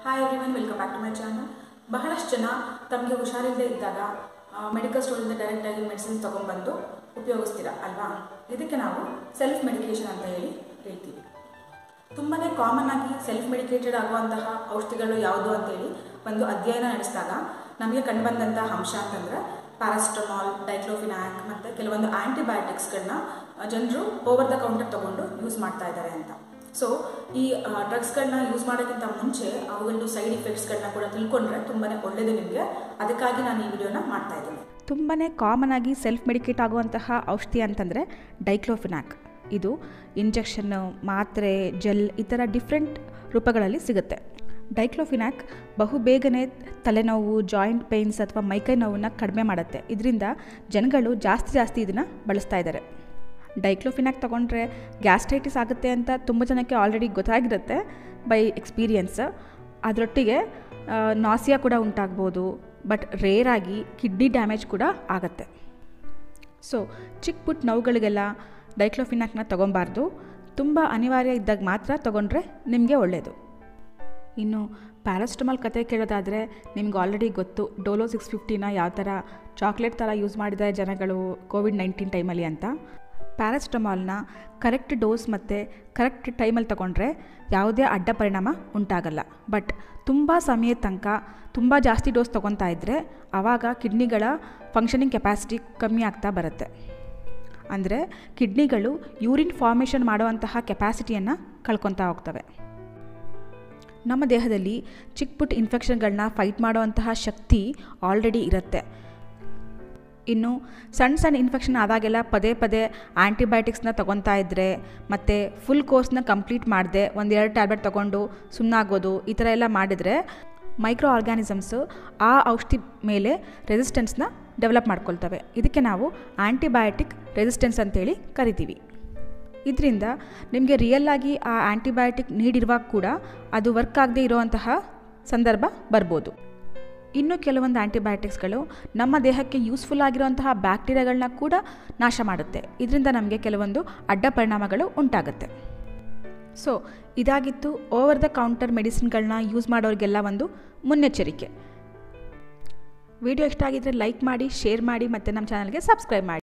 hi everyone welcome back to my channel ಬಹಳಷ್ಟು ಜನ ತಮಗೆ ಹುಷಾರಿಲ್ಲದೆ ಇದ್ದಾಗ ಮೆಡಿಕಲ್ ಸ್ಟೋರಿಂದ ಡೈರೆಕ್ಟಾಗಿ ಮೆಡಿಸಿನ್ ತೊಗೊಂಡ್ಬಂದು ಉಪಯೋಗಿಸ್ತೀರಾ ಅಲ್ವಾ ಇದಕ್ಕೆ ನಾವು ಸೆಲ್ಫ್ ಮೆಡಿಕೇಷನ್ ಅಂತ ಹೇಳಿ ಹೇಳ್ತೀವಿ ತುಂಬಾ ಕಾಮನ್ ಆಗಿ ಸೆಲ್ಫ್ ಮೆಡಿಕೇಟೆಡ್ ಆಗುವಂತಹ ಔಷಧಿಗಳು ಯಾವುದು ಅಂತೇಳಿ ಒಂದು ಅಧ್ಯಯನ ನಡೆಸಿದಾಗ ನಮಗೆ ಕಂಡುಬಂದಂತಹ ಅಂಶ ಅಂತಂದರೆ ಪ್ಯಾರಾಸಿಟಮಾಲ್ ಡೈಕ್ಲೋಫಿನಾಕ್ ಮತ್ತು ಕೆಲವೊಂದು ಆ್ಯಂಟಿಬಯೋಟಿಕ್ಸ್ಗಳನ್ನ ಜನರು ಓವರ್ ದ ಕೌಂಟರ್ ತಗೊಂಡು ಯೂಸ್ ಮಾಡ್ತಾ ಇದ್ದಾರೆ ಅಂತ ಸೊ ಈ ಡ್ರಗ್ಸ್ಗಳನ್ನ ಯೂಸ್ ಮಾಡೋಕ್ಕಿಂತ ಮುಂಚೆ ಅವುಗಳದ್ದು ಸೈಡ್ ಇಫೆಕ್ಟ್ಸ್ಗಳನ್ನ ಕೂಡ ತಿಳ್ಕೊಂಡ್ರೆ ತುಂಬಾ ಒಳ್ಳೆಯದು ನಿಮಗೆ ಅದಕ್ಕಾಗಿ ನಾನು ಈ ವಿಡಿಯೋನ ಮಾಡ್ತಾ ಇದ್ದೀನಿ ತುಂಬಾ ಕಾಮನ್ ಆಗಿ ಸೆಲ್ಫ್ ಮೆಡಿಕೇಟ್ ಆಗುವಂತಹ ಔಷಧಿ ಅಂತಂದರೆ ಡೈಕ್ಲೋಫಿನಾಕ್ ಇದು ಇಂಜೆಕ್ಷನ್ನು ಮಾತ್ರೆ ಜೆಲ್ ಈ ಥರ ಡಿಫ್ರೆಂಟ್ ರೂಪಗಳಲ್ಲಿ ಸಿಗುತ್ತೆ ಡೈಕ್ಲೋಫಿನಾಕ್ ಬಹು ಬೇಗನೆ ತಲೆನೋವು ಜಾಯಿಂಟ್ ಪೇಯ್ನ್ಸ್ ಅಥವಾ ಮೈಕೈ ನೋವನ್ನು ಕಡಿಮೆ ಮಾಡುತ್ತೆ ಇದರಿಂದ ಜನಗಳು ಜಾಸ್ತಿ ಜಾಸ್ತಿ ಇದನ್ನು ಬಳಸ್ತಾ ಇದ್ದಾರೆ ಡೈಕ್ಲೋಫಿನಾಕ್ ತೊಗೊಂಡ್ರೆ ಗ್ಯಾಸ್ಟ್ರೈಟಿಸ್ ಆಗುತ್ತೆ ಅಂತ ತುಂಬ ಜನಕ್ಕೆ ಆಲ್ರೆಡಿ ಗೊತ್ತಾಗಿರುತ್ತೆ ಬೈ ಎಕ್ಸ್ಪೀರಿಯನ್ಸ್ ಅದರೊಟ್ಟಿಗೆ ನಾಸಿಯಾ ಕೂಡ ಉಂಟಾಗ್ಬೋದು ಬಟ್ ರೇರಾಗಿ ಕಿಡ್ನಿ ಡ್ಯಾಮೇಜ್ ಕೂಡ ಆಗುತ್ತೆ ಸೊ ಚಿಕ್ಕ ಪುಟ್ಟ ನೋವುಗಳಿಗೆಲ್ಲ ಡೈಕ್ಲೋಫಿನಾಕ್ನ ತೊಗೊಬಾರ್ದು ತುಂಬ ಅನಿವಾರ್ಯ ಇದ್ದಾಗ ಮಾತ್ರ ತೊಗೊಂಡ್ರೆ ನಿಮಗೆ ಒಳ್ಳೆಯದು ಇನ್ನು ಪ್ಯಾರಾಸ್ಟಮಾಲ್ ಕತೆ ಕೇಳೋದಾದರೆ ನಿಮ್ಗೆ ಆಲ್ರೆಡಿ ಗೊತ್ತು ಡೋಲೋ ಸಿಕ್ಸ್ ಫಿಫ್ಟಿನ ಯಾವ ಥರ ಚಾಕ್ಲೇಟ್ ಥರ ಯೂಸ್ ಮಾಡಿದ್ದಾರೆ ಜನಗಳು ಕೋವಿಡ್ ನೈನ್ಟೀನ್ ಟೈಮಲ್ಲಿ ಅಂತ ಪ್ಯಾರಾಸ್ಟಮಾಲ್ನ ಕರೆಕ್ಟ್ ಡೋಸ್ ಮತ್ತು ಕರೆಕ್ಟ್ ಟೈಮಲ್ಲಿ ತೊಗೊಂಡ್ರೆ ಯಾವುದೇ ಅಡ್ಡ ಪರಿಣಾಮ ಉಂಟಾಗಲ್ಲ ಬಟ್ ತುಂಬ ಸಮಯದ ತನಕ ತುಂಬ ಜಾಸ್ತಿ ಡೋಸ್ ತೊಗೊತಾ ಇದ್ದರೆ ಆವಾಗ ಕಿಡ್ನಿಗಳ ಫಂಕ್ಷನಿಂಗ್ ಕೆಪಾಸಿಟಿ ಕಮ್ಮಿ ಆಗ್ತಾ ಬರುತ್ತೆ ಅಂದರೆ ಕಿಡ್ನಿಗಳು ಯೂರಿನ್ ಫಾರ್ಮೇಷನ್ ಮಾಡುವಂತಹ ಕೆಪಾಸಿಟಿಯನ್ನು ಕಳ್ಕೊತಾ ಹೋಗ್ತವೆ ನಮ್ಮ ದೇಹದಲ್ಲಿ ಚಿಕ್ಕ ಪುಟ್ಟ ಇನ್ಫೆಕ್ಷನ್ಗಳನ್ನ ಫೈಟ್ ಮಾಡುವಂತಹ ಶಕ್ತಿ ಆಲ್ರೆಡಿ ಇರುತ್ತೆ ಇನ್ನು ಸಣ್ಣ ಸಣ್ಣ ಇನ್ಫೆಕ್ಷನ್ ಆದಾಗೆಲ್ಲ ಪದೇ ಪದೇ ಆ್ಯಂಟಿಬಯೋಟಿಕ್ಸ್ನ ತೊಗೊತಾ ಇದ್ದರೆ ಮತ್ತು ಫುಲ್ ಕೋರ್ಸ್ನ ಕಂಪ್ಲೀಟ್ ಮಾಡದೆ ಒಂದೆರಡು ಟ್ಯಾಬ್ಲೆಟ್ ತೊಗೊಂಡು ಸುಮ್ಮನಾಗೋದು ಈ ಥರ ಎಲ್ಲ ಮಾಡಿದರೆ ಮೈಕ್ರೋ ಆರ್ಗ್ಯಾನಿಸಮ್ಸು ಆ ಔಷಧಿ ಮೇಲೆ ರೆಸಿಸ್ಟೆನ್ಸ್ನ ಡೆವಲಪ್ ಮಾಡ್ಕೊಳ್ತವೆ ಇದಕ್ಕೆ ನಾವು ಆ್ಯಂಟಿಬಯೋಟಿಕ್ ರೆಸಿಸ್ಟೆನ್ಸ್ ಅಂತೇಳಿ ಕರಿತೀವಿ ಇದರಿಂದ ನಿಮಗೆ ರಿಯಲ್ಲಾಗಿ ಆ ಆ್ಯಂಟಿಬಯೋಟಿಕ್ ನೀಡಿರುವಾಗ ಕೂಡ ಅದು ವರ್ಕ್ ಆಗದೆ ಇರುವಂತಹ ಸಂದರ್ಭ ಬರ್ಬೋದು ಇನ್ನು ಕೆಲವೊಂದು ಆ್ಯಂಟಿಬಯೋಟಿಕ್ಸ್ಗಳು ನಮ್ಮ ದೇಹಕ್ಕೆ ಯೂಸ್ಫುಲ್ ಆಗಿರುವಂತಹ ಬ್ಯಾಕ್ಟೀರಿಯಾಗಳನ್ನ ಕೂಡ ನಾಶ ಮಾಡುತ್ತೆ ಇದರಿಂದ ನಮಗೆ ಕೆಲವೊಂದು ಅಡ್ಡ ಪರಿಣಾಮಗಳು ಉಂಟಾಗುತ್ತೆ ಸೊ ಇದಾಗಿತ್ತು ಓವರ್ ದ ಕೌಂಟರ್ ಮೆಡಿಸಿನ್ಗಳನ್ನ ಯೂಸ್ ಮಾಡೋರಿಗೆಲ್ಲ ಒಂದು ಮುನ್ನೆಚ್ಚರಿಕೆ ವಿಡಿಯೋ ಇಷ್ಟ ಆಗಿದ್ದರೆ ಲೈಕ್ ಮಾಡಿ ಶೇರ್ ಮಾಡಿ ಮತ್ತು ನಮ್ಮ ಚಾನಲ್ಗೆ ಸಬ್ಸ್ಕ್ರೈಬ್ ಮಾಡಿ